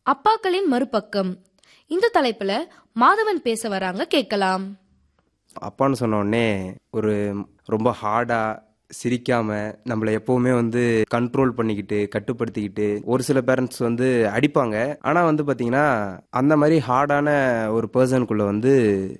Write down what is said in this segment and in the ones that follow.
அப்பாக்களின் மறுபக்கம் இந்த தலைப்புல மாதவன் பேச வராங்க கேட்கலாம் அப்பான்னு சொன்ன உடனே ஒரு ரொம்ப ஹார்டா சிரிக்காம நம்மளை எப்பவுமே வந்து கண்ட்ரோல் பண்ணிக்கிட்டு கட்டுப்படுத்திக்கிட்டு ஒரு சில பேரண்ட்ஸ் வந்து அடிப்பாங்க ஆனா வந்து பாத்தீங்கன்னா அந்த மாதிரி ஹார்டான ஒரு பர்சனுக்குள்ள வந்து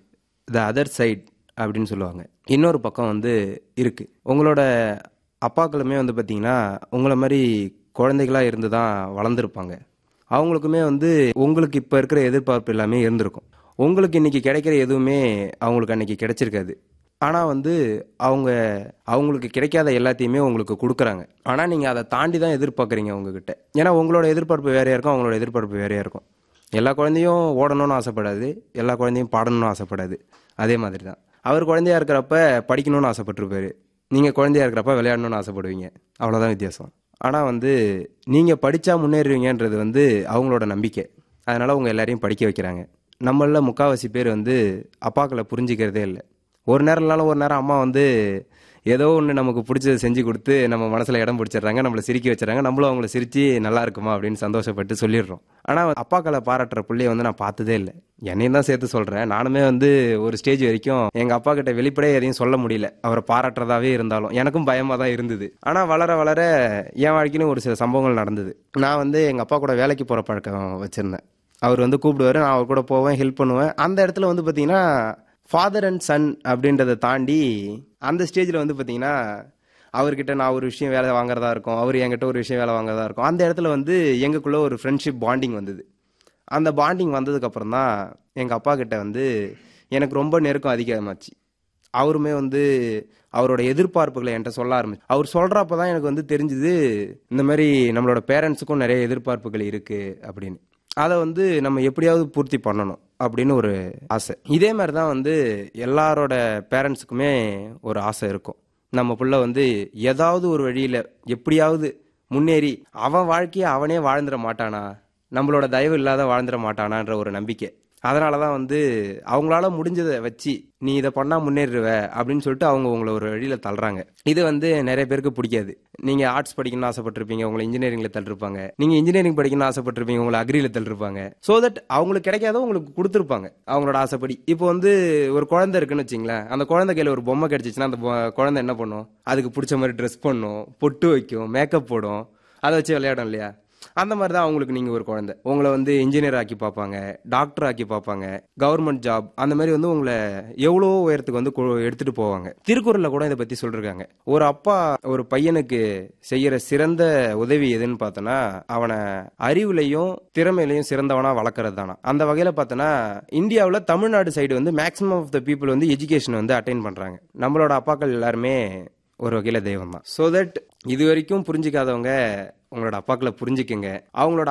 த அதர் சைட் அப்படின்னு சொல்லுவாங்க இன்னொரு பக்கம் வந்து இருக்கு உங்களோட அப்பாக்களுமே வந்து பாத்தீங்கன்னா உங்களை மாதிரி குழந்தைகளா இருந்து தான் வளர்ந்துருப்பாங்க அவங்களுக்குமே வந்து உங்களுக்கு இப்போ இருக்கிற எதிர்பார்ப்பு எல்லாமே இருந்திருக்கும் உங்களுக்கு இன்னைக்கு கிடைக்கிற எதுவுமே அவங்களுக்கு அன்னைக்கு கிடைச்சிருக்காது ஆனால் வந்து அவங்க அவங்களுக்கு கிடைக்காத எல்லாத்தையுமே உங்களுக்கு கொடுக்குறாங்க ஆனால் நீங்கள் அதை தாண்டி தான் எதிர்பார்க்குறீங்க உங்ககிட்ட ஏன்னா உங்களோட எதிர்பார்ப்பு வேறையாக இருக்கும் அவங்களோட எதிர்பார்ப்பு வேறையாக இருக்கும் எல்லா குழந்தையும் ஓடணும்னு ஆசைப்படாது எல்லா குழந்தையும் பாடணும்னு ஆசைப்படாது அதே மாதிரி தான் அவர் குழந்தையா இருக்கிறப்ப படிக்கணும்னு ஆசைப்பட்டிருப்பாரு நீங்கள் குழந்தையா இருக்கிறப்ப விளையாடணும்னு ஆசைப்படுவீங்க அவ்வளோதான் வித்தியாசம் ஆனால் வந்து நீங்கள் படித்தா முன்னேறுவீங்கன்றது வந்து அவங்களோட நம்பிக்கை அதனால் உங்கள் எல்லாரையும் படிக்க வைக்கிறாங்க நம்மள முக்காவாசி பேர் வந்து அப்பாக்களை புரிஞ்சிக்கிறதே இல்லை ஒரு நேரம் இல்லைனாலும் ஒரு நேரம் அம்மா வந்து ஏதோ ஒன்று நமக்கு பிடிச்சதை செஞ்சு கொடுத்து நம்ம மனசில் இடம் பிடிச்சிடுறாங்க நம்மளை சிரிக்க வச்சிடறாங்க நம்மளும் அவங்கள சிரித்து நல்லா இருக்குமா அப்படின்னு சந்தோஷப்பட்டு சொல்லிடுறோம் ஆனால் அப்பாக்களை பாராட்டுற பிள்ளைய வந்து நான் பார்த்ததே இல்லை என்னையும் தான் சேர்த்து சொல்கிறேன் நானுமே வந்து ஒரு ஸ்டேஜ் வரைக்கும் எங்கள் அப்பா கிட்ட வெளிப்படையாக எதையும் சொல்ல முடியல அவரை பாராட்டுறதாவே இருந்தாலும் எனக்கும் பயமாக தான் இருந்தது ஆனால் வளர வளர என் வாழ்க்கையிலும் ஒரு சில சம்பவங்கள் நடந்தது நான் வந்து எங்கள் அப்பா கூட வேலைக்கு போகிற பழக்கம் வச்சுருந்தேன் அவர் வந்து கூப்பிடுவாரு நான் அவர் கூட போவேன் ஹெல்ப் பண்ணுவேன் அந்த இடத்துல வந்து பார்த்தீங்கன்னா ஃபாதர் அண்ட் சன் அப்படின்றத தாண்டி அந்த ஸ்டேஜில் வந்து பார்த்தீங்கன்னா அவர்கிட்ட நான் ஒரு விஷயம் வேலை வாங்குறதா இருக்கும் அவர் என்கிட்ட ஒரு விஷயம் வேலை வாங்குறதா இருக்கும் அந்த இடத்துல வந்து எங்களுக்குள்ள ஒரு ஃப்ரெண்ட்ஷிப் பாண்டிங் வந்தது அந்த பாண்டிங் வந்ததுக்கப்புறம் தான் எங்கள் அப்பா கிட்ட வந்து எனக்கு ரொம்ப நெருக்கம் அதிகமாச்சு அவருமே வந்து அவரோட எதிர்பார்ப்புகளை என்கிட்ட சொல்ல ஆரம்பிச்சு அவர் சொல்கிறப்ப தான் எனக்கு வந்து தெரிஞ்சுது இந்த மாதிரி நம்மளோட பேரண்ட்ஸுக்கும் நிறைய எதிர்பார்ப்புகள் இருக்குது அப்படின்னு அதை வந்து நம்ம எப்படியாவது பூர்த்தி பண்ணணும் அப்படின்னு ஒரு ஆசை இதே மாதிரி தான் வந்து எல்லாரோட பேரண்ட்ஸுக்குமே ஒரு ஆசை இருக்கும் நம்ம புள்ள வந்து ஏதாவது ஒரு வழியில் எப்படியாவது முன்னேறி அவன் வாழ்க்கையை அவனே வாழ்ந்துட மாட்டானா நம்மளோட தயவு இல்லாத வாழ்ந்துட மாட்டானான்ற ஒரு நம்பிக்கை அதனால தான் வந்து அவங்களால முடிஞ்சதை வச்சு நீ இதை பண்ணா முன்னேறுவ அப்படின்னு சொல்லிட்டு அவங்க உங்களை ஒரு வழியில தள்ளுறாங்க இது வந்து நிறைய பேருக்கு பிடிக்காது நீங்க ஆர்ட்ஸ் படிக்கணும்னு ஆசைப்பட்டிருப்பீங்க உங்களை இன்ஜினியரிங்ல தள்ளிருப்பாங்க நீங்க இன்ஜினியரிங் படிக்கணும்னு ஆசைப்பட்டிருப்பீங்க உங்களை அக்ரியில தள்ளிருப்பாங்க ஸோ தட் அவங்களுக்கு கிடைக்காத உங்களுக்கு கொடுத்துருப்பாங்க அவங்களோட ஆசைப்படி இப்போ வந்து ஒரு குழந்தை இருக்குன்னு வச்சிங்களேன் அந்த குழந்தை கையில ஒரு பொம்மை கிடைச்சிச்சுன்னா அந்த பொ- குழந்தை என்ன பண்ணும் அதுக்கு பிடிச்ச மாதிரி ட்ரெஸ் பண்ணும் பொட்டு வைக்கும் மேக்கப் போடும் அதை வச்சு விளையாடும் இல்லையா அந்த மாதிரி தான் அவங்களுக்கு நீங்கள் ஒரு குழந்தை உங்களை வந்து இன்ஜினியர் ஆக்கி பார்ப்பாங்க டாக்டர் ஆக்கி பார்ப்பாங்க கவர்மெண்ட் ஜாப் அந்த மாதிரி வந்து உங்களை எவ்வளோ உயரத்துக்கு வந்து கொ- எடுத்துட்டு போவாங்க திருக்குறளில் கூட இதை பற்றி சொல்லிருக்காங்க ஒரு அப்பா ஒரு பையனுக்கு செய்யற சிறந்த உதவி எதுன்னு பார்த்தோன்னா அவனை அறிவுலையும் திறமையிலையும் சிறந்தவனா வளர்க்கறது தானா அந்த வகையில் பார்த்தோன்னா இந்தியாவில் தமிழ்நாடு சைடு வந்து மேக்ஸிமம் ஆஃப் த பீப்புள் வந்து எஜுகேஷன் வந்து அட்டைன் பண்ணுறாங்க நம்மளோட அப்பாக்கள் எல்லாருமே ஒரு வகையில தெய்வம் தான் ஸோ தட் இது வரைக்கும் புரிஞ்சிக்காதவங்க உங்களோட அப்பாக்களை புரிஞ்சுக்கங்க அவங்களோட